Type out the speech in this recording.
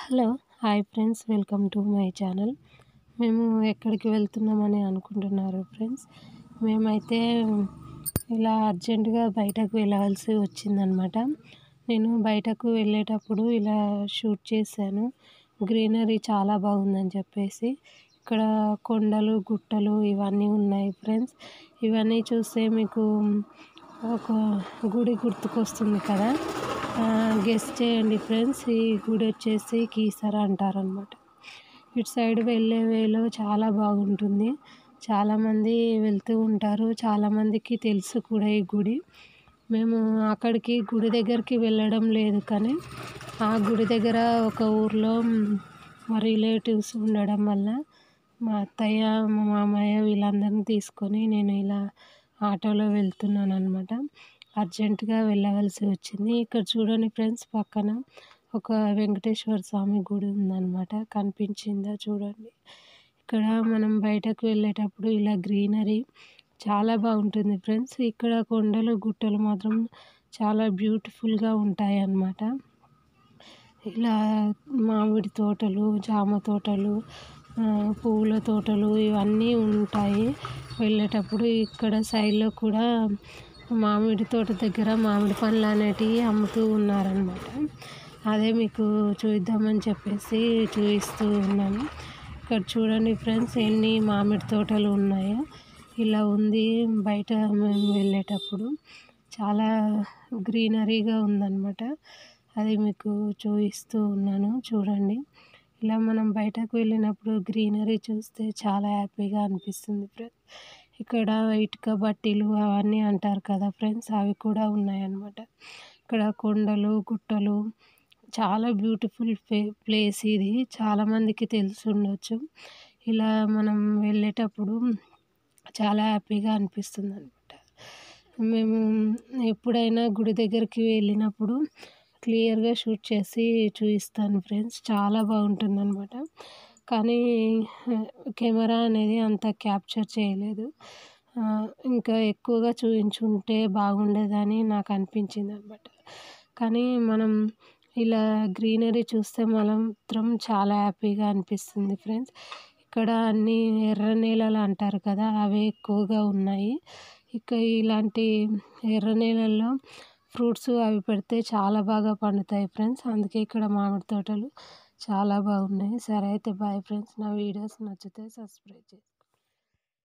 hello hi friends welcome to my channel మేము ఎక్కడికి వెళ్తున్నామని అనుకుంటున్నారు ఫ్రెండ్స్ మేమైతే ఇలా అర్జెంటుగా బయటకు వెళ్ళవలసి వచ్చిందనమాట నేను బయటకు వెళ్ళేటప్పుడు ఇలా షూట్ చేశాను గ్రీనరీ చాలా బాగుందని చెప్పేసి ఇక్కడ కొండలు గుట్టలు ఇవన్నీ ఉన్నాయి ఫ్రెండ్స్ ఇవన్నీ చూస్తే మీకు ఒక గుడి గుర్తుకొస్తుంది కదా గెస్ చేయండి ఫ్రెండ్స్ ఈ గుడి వచ్చేసి కీసర అంటారనమాట ఇటు సైడ్ వెళ్ళే వేలో చాలా బాగుంటుంది చాలామంది వెళ్తూ ఉంటారు చాలామందికి తెలుసు కూడా ఈ గుడి మేము అక్కడికి గుడి దగ్గరికి వెళ్ళడం లేదు కానీ ఆ గుడి దగ్గర ఒక ఊర్లో మా రిలేటివ్స్ ఉండడం వల్ల మా అత్తయ్య మా మామయ్య వీళ్ళందరినీ తీసుకొని నేను ఇలా ఆటోలో వెళ్తున్నాను అనమాట అర్జెంటుగా వెళ్ళవలసి వచ్చింది ఇక్కడ చూడండి ఫ్రెండ్స్ పక్కన ఒక వెంకటేశ్వర స్వామి గుడి ఉందన్నమాట కనిపించిందా చూడండి ఇక్కడ మనం బయటకు వెళ్ళేటప్పుడు ఇలా గ్రీనరీ చాలా బాగుంటుంది ఫ్రెండ్స్ ఇక్కడ కొండలు గుట్టలు మాత్రం చాలా బ్యూటిఫుల్గా ఉంటాయి అన్నమాట ఇలా మామిడి తోటలు జామ తోటలు పువ్వుల తోటలు ఇవన్నీ ఉంటాయి వెళ్ళేటప్పుడు ఇక్కడ సైడ్లో కూడా మామిడి తోట దగ్గర మామిడి పండ్లు అనేటివి అమ్ముతూ ఉన్నారనమాట అదే మీకు చూద్దామని చెప్పేసి చూపిస్తూ ఉన్నాను ఇక్కడ చూడండి ఫ్రెండ్స్ ఎన్ని మామిడి తోటలు ఉన్నాయో ఇలా ఉంది బయట మేము వెళ్ళేటప్పుడు చాలా గ్రీనరీగా ఉందన్నమాట అది మీకు చూపిస్తూ ఉన్నాను చూడండి ఇలా మనం బయటకు వెళ్ళినప్పుడు గ్రీనరీ చూస్తే చాలా హ్యాపీగా అనిపిస్తుంది ఫ్రెండ్స్ ఇక్కడ ఇటుక బట్టీలు అవన్నీ అంటారు కదా ఫ్రెండ్స్ అవి కూడా ఉన్నాయన్నమాట ఇక్కడ కొండలు గుట్టలు చాలా బ్యూటిఫుల్ ప్లే ప్లేస్ ఇది చాలామందికి తెలిసి ఉండొచ్చు ఇలా మనం వెళ్ళేటప్పుడు చాలా హ్యాపీగా అనిపిస్తుంది అనమాట మేము ఎప్పుడైనా గుడి దగ్గరికి వెళ్ళినప్పుడు క్లియర్గా షూట్ చేసి చూపిస్తాను ఫ్రెండ్స్ చాలా బాగుంటుంది అనమాట కానీ కెమెరా అనేది అంత క్యాప్చర్ చేయలేదు ఇంకా ఎక్కువగా చూపించుంటే బాగుండేదని నాకు అనిపించింది అనమాట కానీ మనం ఇలా గ్రీనరీ చూస్తే మాత్రం చాలా హ్యాపీగా అనిపిస్తుంది ఫ్రెండ్స్ ఇక్కడ అన్ని ఎర్ర నేలలు అంటారు కదా అవి ఎక్కువగా ఉన్నాయి ఇక ఇలాంటి ఎర్ర నేలల్లో ఫ్రూట్స్ అవి పెడితే చాలా బాగా పండుతాయి ఫ్రెండ్స్ అందుకే ఇక్కడ మామిడి తోటలు చాలా బాగున్నాయి సరే అయితే బాయ్ ఫ్రెండ్స్ నా వీడియోస్ నచ్చితే సబ్స్క్రైబ్ చేసి